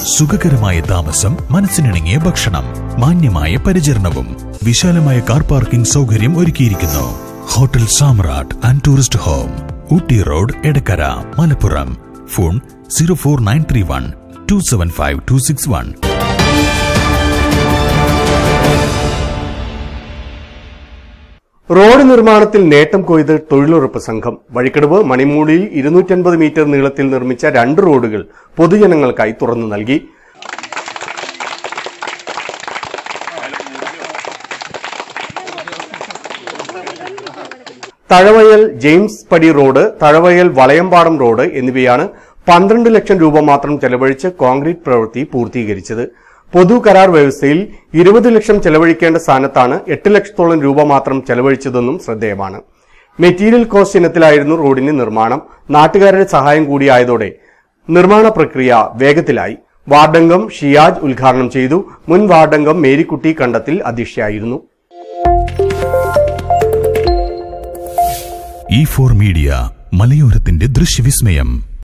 സുഖകരമായ താമസം മനസ്സിനിണങ്ങിയ ഭക്ഷണം മാന്യമായ പരിചരണവും വിശാലമായ കാർ പാർക്കിംഗ് സൗകര്യം ഒരുക്കിയിരിക്കുന്നു hotel Samrat and tourist home Ooty road Edakkara Malappuram phone zero four nine three one two seven five two six one road നിർമ്മാണത്തിൽ നേട്ടം കൊയ്ത് തൊഴിലുറപ്പ് സംഘം വഴിക്കടവ് മണിമൂടിയിൽ ഇരുന്നൂറ്റൻപത് മീറ്റർ നീളത്തിൽ നിർമ്മിച്ച രണ്ട് റോഡുകൾ പൊതുജനങ്ങൾക്കായി തുറന്നു നൽകി Thazhavayal James Padi road Thazhavayal Valayampadam road എന്നിവയാണ് പന്ത്രണ്ട് ലക്ഷം രൂപ മാത്രം ചെലവഴിച്ച് കോൺക്രീറ്റ് പ്രവൃത്തി പൂർത്തീകരിച്ചത് പൊതു കരാർ വ്യവസ്ഥയിൽ ഇരുപത് ലക്ഷം ചെലവഴിക്കേണ്ട സ്ഥാനത്താണ് എട്ട് ലക്ഷത്തോളം രൂപ മാത്രം ചെലവഴിച്ചതെന്നും ശ്രദ്ധേയമാണ് മെറ്റീരിയൽ കോസ്റ്റ് ഇനത്തിലായിരുന്നു റോഡിന്റെ നിർമ്മാണം നാട്ടുകാരുടെ സഹായം കൂടിയായതോടെ നിർമ്മാണ പ്രക്രിയ വേഗത്തിലായി വാർഡംഗം ഷിയാജ് ഉദ്ഘാടനം ചെയ്തു മുൻ വാർഡംഗം മേരിക്കുട്ടി കണ്ടത്തിൽ അധ്യക്ഷയായിരുന്നു ഇ ഫോർ മീഡിയ മലയോരത്തിന്റെ ദൃശ്യവിസ്മയം